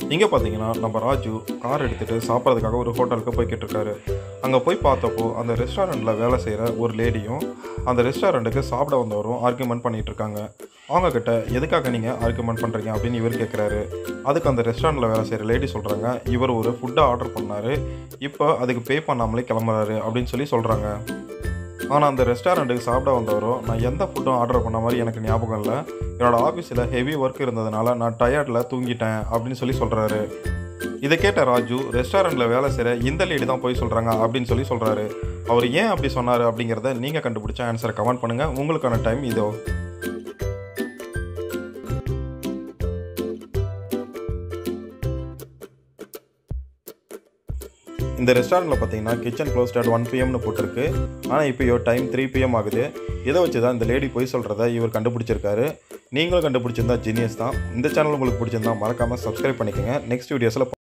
இங்கே பார்த்தீங்கன்னா நம்ம ராஜு கார் எடுத்துகிட்டு சாப்பிட்றதுக்காக ஒரு ஹோட்டலுக்கு போய்கிட்டு இருக்காரு அங்கே போய் பார்த்தப்போ அந்த ரெஸ்டாரண்ட்டில் வேலை செய்கிற ஒரு லேடியும் அந்த ரெஸ்டாரண்ட்டுக்கு சாப்பிட வந்தவரும் ஆர்கியூமெண்ட் பண்ணிகிட்டு இருக்காங்க அவங்கக்கிட்ட எதுக்காக நீங்கள் ஆர்கியூமெண்ட் பண்ணுறீங்க அப்படின்னு இவர் கேட்குறாரு அதுக்கு அந்த ரெஸ்டாரண்ட்டில் வேலை செய்கிற லேடி சொல்கிறாங்க இவர் ஒரு ஃபுட்டை ஆர்டர் பண்ணார் இப்போ அதுக்கு பே பண்ணாமலே கிளம்புறாரு அப்படின்னு சொல்லி சொல்கிறாங்க ஆனால் அந்த ரெஸ்டாரண்ட்டுக்கு சாப்பிட வந்தவரோ நான் எந்த ஃபுட்டும் ஆர்டர் பண்ண மாதிரி எனக்கு ஞாபகம் இல்லை என்னோட ஆஃபீஸில் ஹெவி ஒர்க் இருந்ததுனால நான் டயர்டில் தூங்கிட்டேன் அப்படின்னு சொல்லி சொல்கிறாரு இதை கேட்ட ராஜு ரெஸ்டாரண்ட்டில் வேலை செய்கிற இந்த லேடி தான் போய் சொல்கிறாங்க அப்படின்னு சொல்லி சொல்கிறாரு அவர் ஏன் அப்படி சொன்னார் அப்படிங்கிறத நீங்கள் கண்டுபிடிச்ச ஆன்சரை கமெண்ட் பண்ணுங்கள் உங்களுக்கான டைம் இதோ இந்த ரெஸ்டாரண்ட்டில் பார்த்தீங்கன்னா கிச்சன் க்ளோஸ்ட் அட் ஒன் பிஎம்னு போட்டிருக்கு ஆனால் இப்போ டைம் த்ரீ பிஎம் ஆகுது இதை வச்சு தான் இந்த லேடி போய் சொல்கிறத இவர் கண்டுபிடிச்சிருக்காரு நீங்களும் கண்டுபிடிச்சிருந்தா ஜீனியஸ் தான் இந்த சேனல் உங்களுக்கு பிடிச்சிருந்தா மறக்காமல் சப்ஸ்கிரைப் பண்ணிக்கோங்க நெக்ஸ்ட் வீடியோஸில்